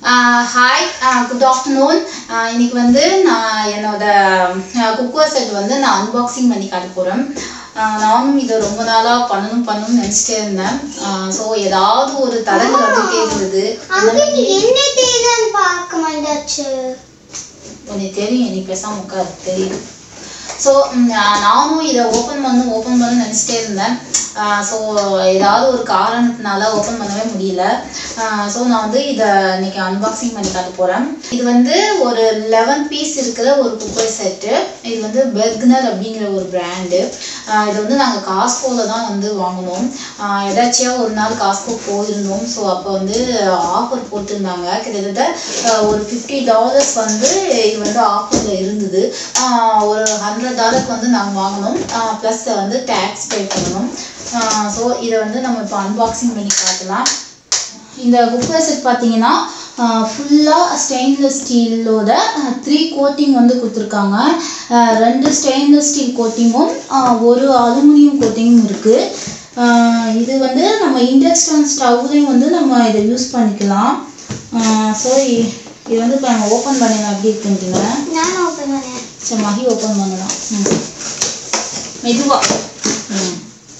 Hi good afternoon இன்னைக்கு வந்து நான் என்னோட குக்கர் செட் வந்து நான் அன்பாக்சிங் பண்ணி காட்ட போகிறேன் நானும் இதை ரொம்ப நாளாக பண்ணணும் பண்ணணும்னு நினச்சிட்டே இருந்தேன் ஸோ ஏதாவது ஒரு தடங்கள் வந்துகிட்டே இருந்தது அங்கிள் என்ன தேவைன்னு பார்க்க மாட்டாச்சு உனக்கு தெரியும் நீ பேசாம உட்காரு தெரியும் ஸோ நானும் இதை ஓப்பன் பண்ணணும் ஓப்பன் பண்ணணும்னு நினச்சிட்டே இருந்தேன் ஸோ ஏதாவது ஒரு காரணத்தினால ஓப்பன் பண்ணவே முடியல ஸோ நான் வந்து இதை இன்னைக்கு அன்பாக்சிங் பண்ணி காட்ட போகிறேன் இது வந்து ஒரு லெவன் பீஸ் இருக்கிற ஒரு குக்கர் செட்டு இது வந்து பெர்க்னர் அப்படிங்கிற ஒரு பிராண்டு இது வந்து நாங்கள் காஸ்கோவில் தான் வந்து வாங்கினோம் எதாச்சியா ஒரு நாள் காஸ்கோ போயிருந்தோம் ஸோ அப்போ வந்து ஆஃபர் போட்டிருந்தாங்க கிட்டத்தட்ட ஆஹ் ஒரு ஃபிஃப்டி டாலர்ஸ் வந்து இது வந்து ஆஃபரில் இருந்தது ஆஹ் ஒரு ஹண்ட்ரட் டாலருக்கு வந்து நாங்கள் வாங்கினோம் ப்ளஸ் வந்து டேக்ஸ் பே பண்ணணும் ஸோ இதை வந்து நம்ம இப்போ அன்பாக்சிங் பண்ணி காட்டலாம் இந்த குக்கர் செட் பார்த்தீங்கன்னா ஃபுல்லாக ஸ்டெயின்லெஸ் ஸ்டீலோட த்ரீ கோட்டிங் வந்து கொடுத்துருக்காங்க ஆஹ் ரெண்டு ஸ்டெயின்லெஸ் ஸ்டீல் கோட்டிங்கும் ஒரு அலுமினியம் கோட்டிங்கும் இருக்குது இது வந்து நம்ம இண்டக்ஷன் ஸ்டவ்லையும் வந்து நம்ம இதை யூஸ் பண்ணிக்கலாம் ஸோ இது வந்து இப்போ நம்ம ஓப்பன் பண்ணிடலாம் எப்படி இருக்குன்றீங்க நான் ஓப்பன் பண்ணேன் சரி மகி ஓப்பன் பண்ணலாம் ம் மெதுவா ம்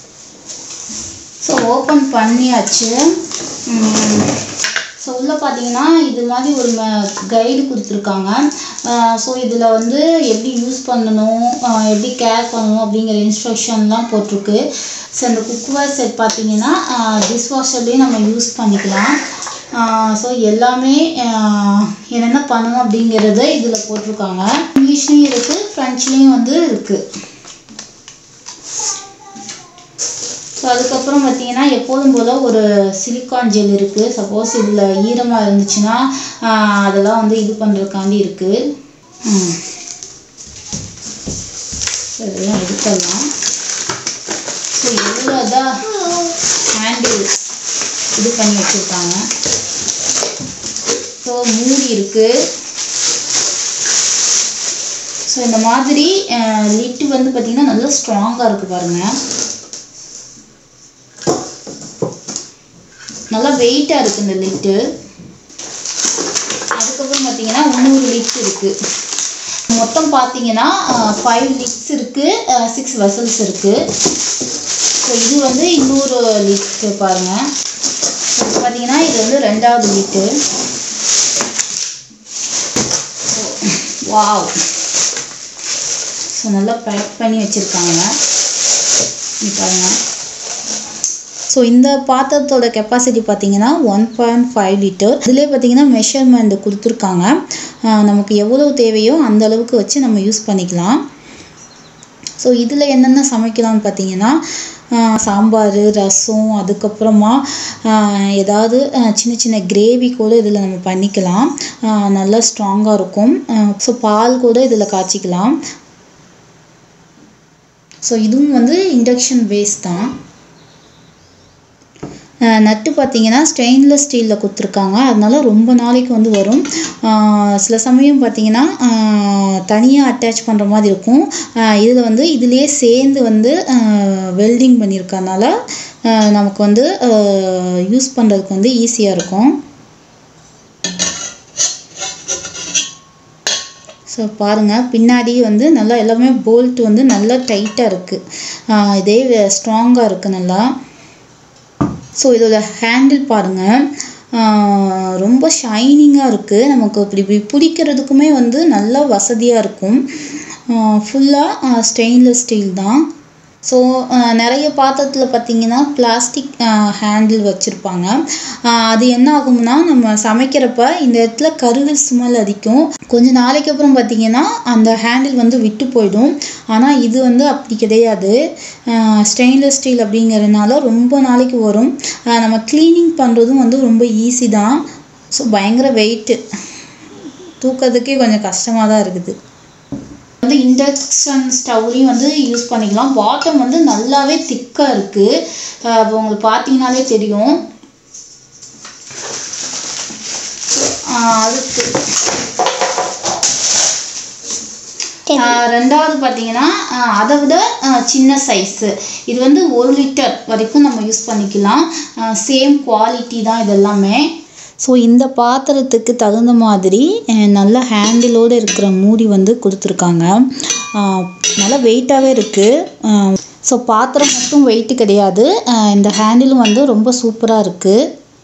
ஸோ ஓப்பன் பண்ணியாச்சு ஸோ உள்ளே பார்த்தீங்கன்னா இது மாதிரி ஒரு கைடு கொடுத்துருக்காங்க ஸோ இதில் வந்து எப்படி யூஸ் பண்ணணும் ஆஹ் எப்படி கேர் பண்ணணும் அப்படிங்கிற இன்ஸ்ட்ரக்ஷன்லாம் போட்டிருக்கு ஸோ இந்த குக்வேர் செட் பார்த்தீங்கன்னா டிஷ்வாஷர்லேயும் நம்ம யூஸ் பண்ணிக்கலாம் ஸோ எல்லாமே ஆஹ் என்னென்ன பண்ணணும் அப்படிங்கிறத இதில் போட்டிருக்காங்க இங்கிலீஷ்லேயும் இருக்குது ஃப்ரெஞ்ச்லேயும் வந்து இருக்குது ஸோ அதுக்கப்புறம் பார்த்தீங்கன்னா எப்போதும் போல் ஒரு சிலிக்கான் ஜெல் இருக்குது சப்போஸ் இதில் ஈரமாக இருந்துச்சுன்னா ஆஹ் அதெல்லாம் வந்து இது பண்ணுறதுக்காண்டி இருக்குது ம் ஸோ இதெல்லாம் எடுத்துடலாம் ஸோ எவ்வளோ தான் ஹேண்டில் இது பண்ணி வச்சுருக்காங்க ஸோ மூடி இருக்குது ஸோ இந்த மாதிரி லிட்டு வந்து பார்த்திங்கன்னா நல்லா ஸ்ட்ராங்காக இருக்குது பாருங்கள் நல்லா வெயிட்டாக இருக்குது இந்த லிட்டு அதுக்கப்புறம் பார்த்தீங்கன்னா இன்னொரு லிட் இருக்குது மொத்தம் பார்த்தீங்கன்னா ஃபைவ் லிட்ஸ் இருக்குது சிக்ஸ் வெசல்ஸ் இருக்குது ஸோ இது வந்து இன்னொரு லிட்டு பாருங்கள் இது பார்த்தீங்கன்னா இது வந்து ரெண்டாவது லிட்டு வாவ் ஸோ நல்லா பேக் பண்ணி வச்சுருக்காங்க இங்க பாருங்கள் ஸோ இந்த பாத்திரத்தோட கெப்பாசிட்டி பார்த்தீங்கன்னா ஒன் பாயிண்ட் ஃபைவ் லிட்டர் இதிலே பார்த்தீங்கன்னா மெஷர்மெண்ட் கொடுத்துருக்காங்க ஆஹ் நமக்கு எவ்வளவு தேவையோ அந்த அளவுக்கு வச்சு நம்ம யூஸ் பண்ணிக்கலாம் ஸோ இதில் என்னென்ன சமைக்கலாம்னு பார்த்தீங்கன்னா ஆஹ் சாம்பார் ரசம் அதுக்கப்புறமா ஆஹ் ஏதாவது ஆஹ் சின்ன சின்ன கிரேவி கூட இதில் நம்ம பண்ணிக்கலாம் ஆஹ் நல்லா ஸ்ட்ராங்காக இருக்கும் ஸோ பால் கூட இதில் காய்ச்சிக்கலாம் ஸோ இதுவும் வந்து இண்டக்ஷன் பேஸ் தான் அஹ் நட்டு பார்த்தீங்கன்னா ஸ்டெயின்லெஸ் ஸ்டீலில் கொடுத்துருக்காங்க அதனால ரொம்ப நாளைக்கு வந்து வரும் அஹ் சில சமயம் பார்த்தீங்கன்னா தனியாக அட்டாச் பண்ணுற மாதிரி இருக்கும் இதில் வந்து இதுலேயே சேர்ந்து வந்து வெல்டிங் பண்ணியிருக்கறனால அஹ் நமக்கு வந்து யூஸ் பண்ணுறதுக்கு வந்து ஈஸியாக இருக்கும் ஸோ பாருங்கள் பின்னாடி வந்து நல்லா எல்லாமே போல்ட் வந்து நல்லா டைட்டாக இருக்குது இதே ஸ்ட்ராங்காக இருக்குது நல்லா ஸோ இதோட ஹேண்டில் பாருங்கள் ரொம்ப ஷைனிங்காக இருக்குது நமக்கு இப்படி இப்படி பிடிக்கிறதுக்குமே வந்து நல்லா வசதியாக இருக்கும் ஃபுல்லாக ஸ்டெயின்லெஸ் ஸ்டீல் தான் ஸோ நிறைய பாத்திரத்தில் பார்த்தீங்கன்னா பிளாஸ்டிக் ஹேண்டில் வச்சுருப்பாங்க அது என்ன ஆகும்னா நம்ம சமைக்கிறப்ப இந்த இடத்துல கருகல் ஸ்மெல் அடிக்கும் கொஞ்ச நாளைக்கு அப்புறம் பார்த்தீங்கன்னா அந்த ஹேண்டில் வந்து விட்டு போயிடும் ஆனால் இது வந்து அப்படி கிடையாது ஸ்டெயின்லெஸ் ஸ்டீல் அப்படிங்கிறதுனால ரொம்ப நாளைக்கு வரும் நம்ம க்ளீனிங் பண்ணுறதும் வந்து ரொம்ப ஈஸி தான் ஸோ பயங்கர வெயிட்டு தூக்கிறதுக்கே கொஞ்சம் கஷ்டமாக தான் இருக்குது வந்து இண்டக்ஷன் ஸ்டவ்லையும் வந்து யூஸ் பண்ணிக்கலாம் பாட்டம் வந்து நல்லாவே திக்காக இருக்குது இப்போ உங்களுக்கு பார்த்தீங்கன்னாலே தெரியும் அதுக்கு ரெண்டாவது பார்த்தீங்கன்னா அதை விட சின்ன சைஸு இது வந்து ஒரு லிட்டர் வரைக்கும் நம்ம யூஸ் பண்ணிக்கலாம் சேம் குவாலிட்டி தான் இது எல்லாமே ஸோ இந்த பாத்திரத்துக்கு தகுந்த மாதிரி அஹ், நல்ல ஹேண்டிலோடு இருக்கிற மூடி வந்து கொடுத்துருக்காங்க அஹ், நல்லா வெயிட்டாகவே இருக்குது ஸோ பாத்திரம் மட்டும் வெயிட்டு கிடையாது அஹ், இந்த ஹேண்டிலும் வந்து ரொம்ப சூப்பராக இருக்குது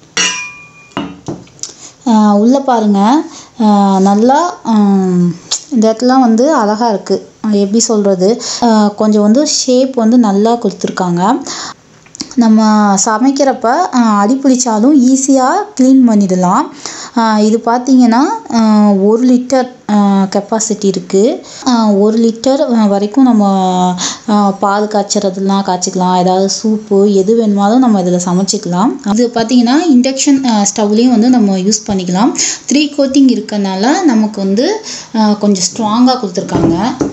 உள்ளே பாருங்க அஹ், நல்லா ஹம், இந்த இடத்துலாம் வந்து அழகாக இருக்குது எப்படி சொல்கிறது கொஞ்சம் வந்து ஷேப் வந்து நல்லா கொடுத்துருக்காங்க நம்ம சமைக்கிறப்ப அஹ், அடி பிடிச்சாலும் ஈஸியாக க்ளீன் பண்ணிடலாம் அஹ், இது பார்த்தீங்கன்னா அஹ், ஒரு லிட்டர் கெப்பாசிட்டி இருக்குது ஒரு லிட்டர் வரைக்கும் நம்ம அஹ், பால் காய்ச்சறதுலாம் காய்ச்சிக்கலாம் ஏதாவது சூப்பு எது வேணுமாலும் நம்ம இதில் சமைச்சிக்கலாம் அது பார்த்தீங்கன்னா இண்டக்ஷன் ஸ்டவ்லேயும் வந்து நம்ம யூஸ் பண்ணிக்கலாம் த்ரீ கோட்டிங் இருக்கனால நமக்கு வந்து அஹ், கொஞ்சம் ஸ்ட்ராங்காக கொடுத்துருக்காங்க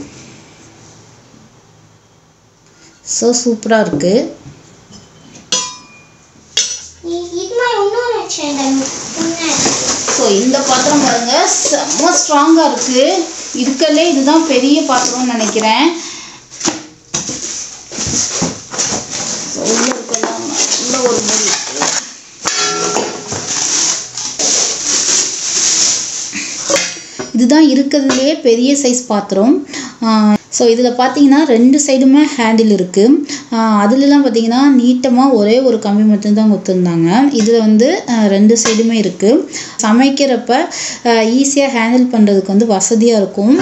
ஸோ சூப்பராக இருக்குது இ- இது மாதிரி இன்னொன்று வச்சிருந்தேன் முன்னாடி ஸோ இந்த பாத்திரம் பாருங்க செம்ம ஸ்ட்ராங்காக இருக்கு இருக்கலே இதுதான் பெரிய பாத்திரம்னு நினைக்கிறேன் So, உள்ள இருக்கலாம் உள்ள ஒரு மூடி இருக்கு இதுதான் இருக்கிறதுலே பெரிய சைஸ் பாத்திரம் ஸோ இதில் பார்த்தீங்கன்னா ரெண்டு சைடுமே ஹேண்டில் இருக்குது அதுலலாம் பார்த்தீங்கன்னா நீட்டமாக ஒரே ஒரு கம்பி மட்டும்தான் கொடுத்துருந்தாங்க இதில் வந்து ஆஹ், ரெண்டு சைடுமே இருக்குது சமைக்கிறப்ப ஈஸியாக ஹேண்டில் பண்ணுறதுக்கு வந்து வசதியாக இருக்கும்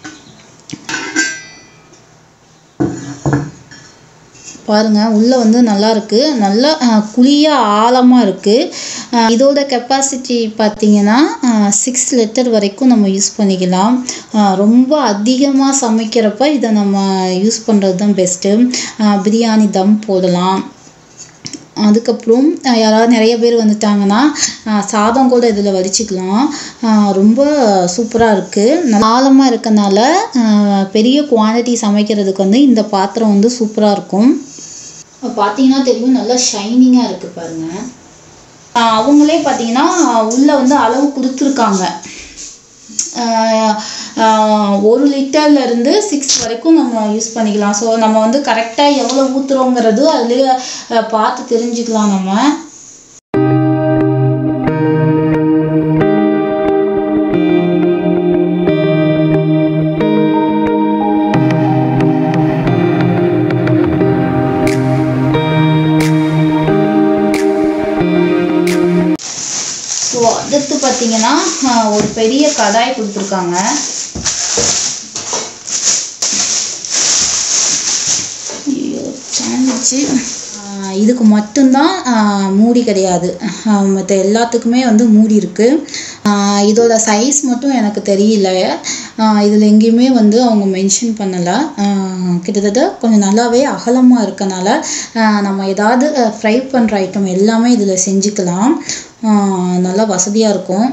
பாருங்க உள்ள வந்து நல்லா இருக்கு நல்லா அஹ், குழியா ஆழமா இருக்கு அஹ், இதோட கெப்பாசிட்டி பார்த்தீங்கன்னா சிக்ஸ் லிட்டர் வரைக்கும் நம்ம யூஸ் பண்ணிக்கலாம் அஹ், ரொம்ப அதிகமாக சமைக்கிறப்ப இதை நம்ம யூஸ் பண்ணுறது தான் பெஸ்ட்டு பிரியாணி தம் போடலாம் அதுக்கப்புறம் அஹ், யாராவது நிறைய பேர் வந்துட்டாங்கன்னா அஹ், சாதம் கூட இதில் வடிச்சுக்கலாம் அஹ், ரொம்ப சூப்பராக இருக்குது ஆழமாக இருக்கனால அஹ், பெரிய குவாண்டிட்டி சமைக்கிறதுக்கு வந்து இந்த பாத்திரம் வந்து சூப்பராக இருக்கும் பார்த்தீங்கன்னா தெரியும் நல்லா ஷைனிங்காக இருக்குது பாருங்க அஹ், அவங்களே பார்த்தீங்கன்னா உள்ளே வந்து அளவு கொடுத்துருக்காங்க ஆஹ் ஆஹ் ஒரு லிட்டர்ல இருந்து சிக்ஸ் வரைக்கும் நம்ம யூஸ் பண்ணிக்கலாம் ஸோ நம்ம வந்து கரெக்டாக எவ்வளோ ஊற்றுறோங்கிறது அதுலேயே ஆஹ் பார்த்து தெரிஞ்சுக்கலாம் நம்ம ஸோ அடுத்து பார்த்தீங்கன்னா ஆஹ் ஒரு பெரிய கடாய் கொடுத்துருக்காங்க ஐயோ, சாஞ்சிச்சு. ஆஹ் இதுக்கு மட்டும்தான் ஆஹ் மூடி கிடையாது மற்ற எல்லாத்துக்குமே வந்து மூடி இருக்கு ஆஹ் இதோட சைஸ் மட்டும் எனக்கு தெரியல ஆஹ் இதில் எங்கேயுமே வந்து அவங்க மென்ஷன் பண்ணலை கிட்டத்தட்ட கொஞ்சம் நல்லாவே அகலமாக இருக்கனால ஆஹ் நம்ம ஏதாவது ஃப்ரை பண்ணுற ஐட்டம் எல்லாமே இதில் செஞ்சுக்கலாம் ஆஹ் நல்லா வசதியாக இருக்கும்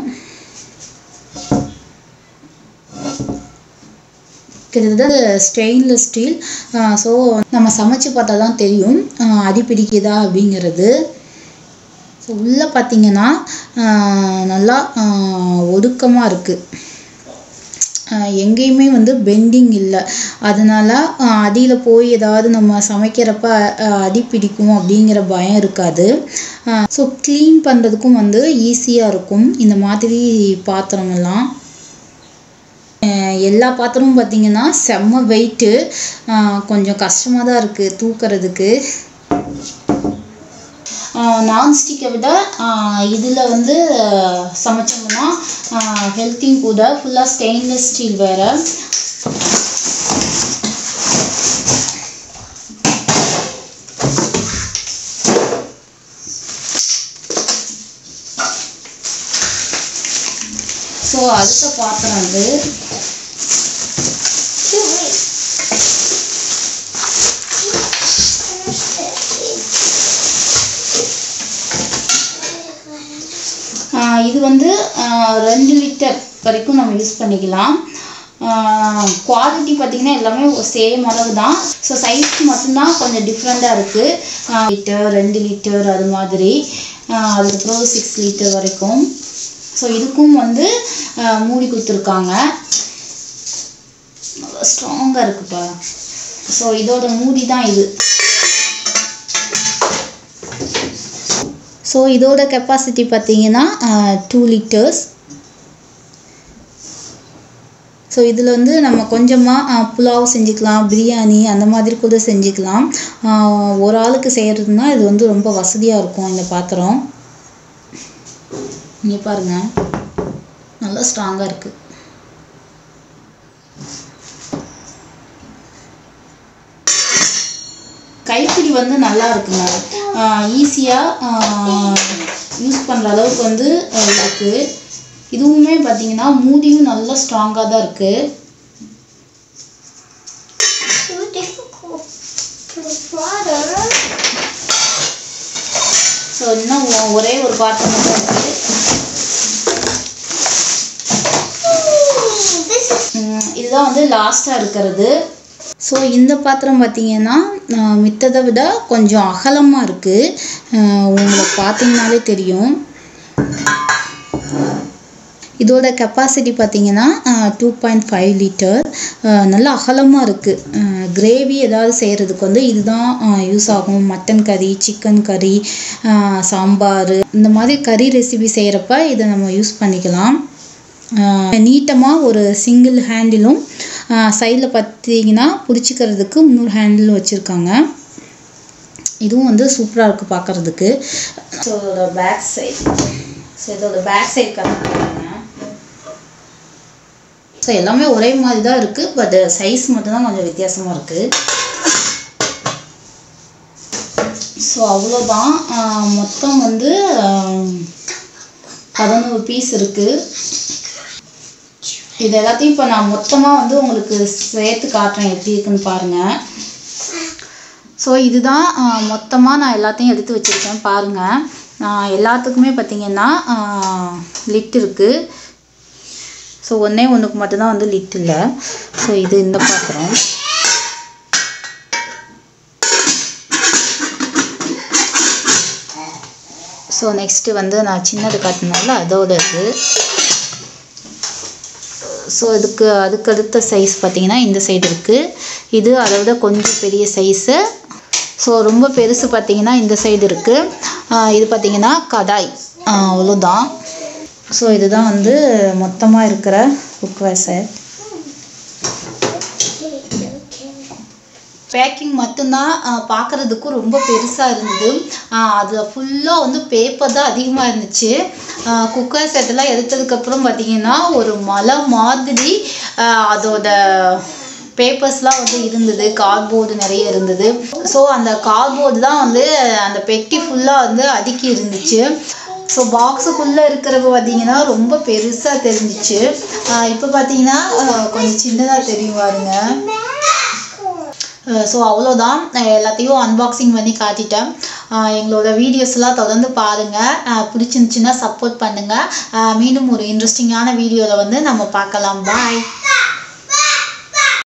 கிட்டத்தட்ட ஸ்டெயின்லெஸ் ஸ்டீல் ஸோ நம்ம சமைச்சு பார்த்தா தான் தெரியும் ஆஹ் அடி பிடிக்குதா அப்படிங்கிறது ஸோ உள்ளே பார்த்தீங்கன்னா ஆஹ் நல்லா ஒடுக்கமாக இருக்குது எங்கேயுமே வந்து பெண்டிங் இல்லை அதனால அடியில் போய் ஏதாவது நம்ம சமைக்கிறப்ப ஆஹ் அடி பிடிக்கும் அப்படிங்கிற பயம் இருக்காது ஸோ க்ளீன் பண்ணுறதுக்கும் வந்து ஈஸியாக இருக்கும் இந்த மாதிரி பாத்திரமெல்லாம் அஹ் எல்லா பாத்திரமும் பார்த்தீங்கன்னா செம்ம வெயிட்டு கொஞ்சம் கஷ்டமாக தான் இருக்குது தூக்கிறதுக்கு நான்ஸ்டிக்கை விட இதில் வந்து ஆஹ் சமைச்சோம்னா ஹெல்த்தியும் கூட ஃபுல்லாக ஸ்டெயின்லெஸ் ஸ்டீல் வேறு ஸோ அடுத்த பாத்திரம் வந்து ஆஹ் இது வந்து ஆஹ் ரெண்டு லிட்டர் வரைக்கும் நம்ம யூஸ் பண்ணிக்கலாம் குவாலிட்டி பார்த்தீங்கன்னா எல்லாமே சேம் அளவு தான் ஸோ சைஸ் மட்டும்தான் கொஞ்சம் டிஃப்ரெண்ட்டாக இருக்குது லிட்டர் ரெண்டு லிட்டர் அது மாதிரி ஆஹ் அதுக்கப்புறம் சிக்ஸ் லிட்டர் வரைக்கும் ஸோ இதுக்கும் வந்து ஆஹ் மூடி கொடுத்துருக்காங்க நல்லா ஸ்ட்ராங்காக இருக்குப்பா ஸோ இதோட மூடி தான் இது ஸோ இதோட கெப்பாசிட்டி பார்த்தீங்கன்னா டூ லிட்டர்ஸ் ஸோ இதில் வந்து நம்ம கொஞ்சமாக புலாவ் செஞ்சுக்கலாம் பிரியாணி அந்த மாதிரி கூட செஞ்சுக்கலாம் ஆஹ் ஒரு ஆளுக்கு செய்கிறதுனா இது வந்து ரொம்ப வசதியாக இருக்கும் இந்த பாத்திரம் இங்கே பாருங்க நல்லா ஸ்ட்ராங்காக இருக்குது கைப்பிடி வந்து நல்லா இருக்குங்க ஈஸியாக யூஸ் பண்ணுற அளவுக்கு வந்து ஆஹ் இருக்கு இதுவுமே பார்த்தீங்கன்னா மூடியும் நல்லா ஸ்ட்ராங்காக தான் இருக்குது So difficult. The water. So இன்னும் ஒ- ஒரே ஒரு பாத்திரம் மட்டும் இருக்குது This is ம், இதுதான் வந்து லாஸ்ட்டாக இருக்கிறது ஸோ இந்த பாத்திரம் பார்த்தீங்கன்னா ஆஹ் மித்ததை விட கொஞ்சம் அகலமாக இருக்குது உங்களுக்கு பார்த்தீங்கனாலே தெரியும் இதோட கெப்பாசிட்டி பார்த்தீங்கன்னா டூ பாயிண்ட் ஃபைவ் லிட்டர் நல்ல அகலமாக இருக்குது கிரேவி ஏதாவது செய்கிறதுக்கு வந்து இதுதான் யூஸ் ஆகும் மட்டன் கறி சிக்கன் கறி சாம்பார் இந்த மாதிரி கறி ரெசிபி செய்கிறப்ப இதை நம்ம யூஸ் பண்ணிக்கலாம் நீட்டமாக ஒரு சிங்கிள் ஹேண்டிலும் சைடில் பார்த்தீங்கன்னா பிடிச்சிக்கிறதுக்கு இன்னொரு ஹேண்டிலும் வச்சுருக்காங்க இதுவும் வந்து சூப்பராக இருக்குது பார்க்குறதுக்கு ஸோ இதோட பேக் சைட் ஸோ இதோட பேக் சைட் காட்டுறாங்க ஸோ எல்லாமே ஒரே மாதிரி தான் இருக்குது பட் சைஸ் மட்டும்தான் கொஞ்சம் வித்தியாசமாக இருக்குது ஸோ அவ்வளோதான் ஆஹ் மொத்தம் வந்து ஆஹ் பதினோரு பீஸ் இருக்குது இது எல்லாத்தையும் இப்போ நான் மொத்தமாக வந்து உங்களுக்கு சேர்த்து காட்டுறேன் எப்படி இருக்குன்னு பாருங்கள் ஸோ இதுதான் மொத்தமாக நான் எல்லாத்தையும் எடுத்து வச்சுருக்கேன் பாருங்கள் எல்லாத்துக்குமே பார்த்தீங்கன்னா லிட் இருக்குது ஸோ ஒன்றே ஒன்றுக்கு மட்டும்தான் வந்து லிட் இல்லை ஸோ இது இந்த பாத்திரம் ஸோ நெக்ஸ்ட்டு வந்து நான் சின்னது காட்டினால அதோட இது ஸோ இதுக்கு அதுக்கு அடுத்த சைஸ் பார்த்தீங்கன்னா இந்த சைடு இருக்குது இது அதை விட கொஞ்சம் பெரிய சைஸு ஸோ ரொம்ப பெருசு பார்த்தீங்கன்னா இந்த சைடு இருக்குது இது பார்த்தீங்கன்னா கடாய் ஆஹ் அவ்வளோதான் ஸோ இதுதான் வந்து மொத்தமாக இருக்கிற குக்வேர் செட் பேக்கிங் மட்டும்தான் பார்க்குறதுக்கும் ரொம்ப பெருசாக இருந்தது அதில் ஃபுல்லாக வந்து பேப்பர் தான் அதிகமாக இருந்துச்சு குக்கர் செட்டெல்லாம் எடுத்ததுக்கப்புறம் பார்த்தீங்கன்னா ஒரு மலை மாதிரி ஆஹ் அதோட பேப்பர்ஸ்லாம் வந்து இருந்தது கார்ட்போர்டு நிறைய இருந்தது ஸோ அந்த கார்ட்போர்டு தான் வந்து அந்த பெட்டி ஃபுல்லாக வந்து அடுக்கி இருந்துச்சு ஸோ பாக்ஸுக்குள்ளே இருக்கிறப்ப பார்த்தீங்கன்னா ரொம்ப பெருசாக தெரிஞ்சிச்சு இப்போ பார்த்தீங்கன்னா ஆஹ் கொஞ்சம் சின்னதாக தெரியும் பாருங்க ஸோ அவ்வளோதான் நான் எல்லாத்தையும் அன்பாக்சிங் பண்ணி காட்டிட்டேன் அஹ் எங்களோட வீடியோஸ்லாம் தொடர்ந்து பாருங்கள் பிடிச்சிருந்துச்சின்னா சப்போர்ட் பண்ணுங்கள் மீண்டும் ஒரு இன்ட்ரெஸ்டிங்கான வீடியோவில் வந்து நம்ம பார்க்கலாம் பாய்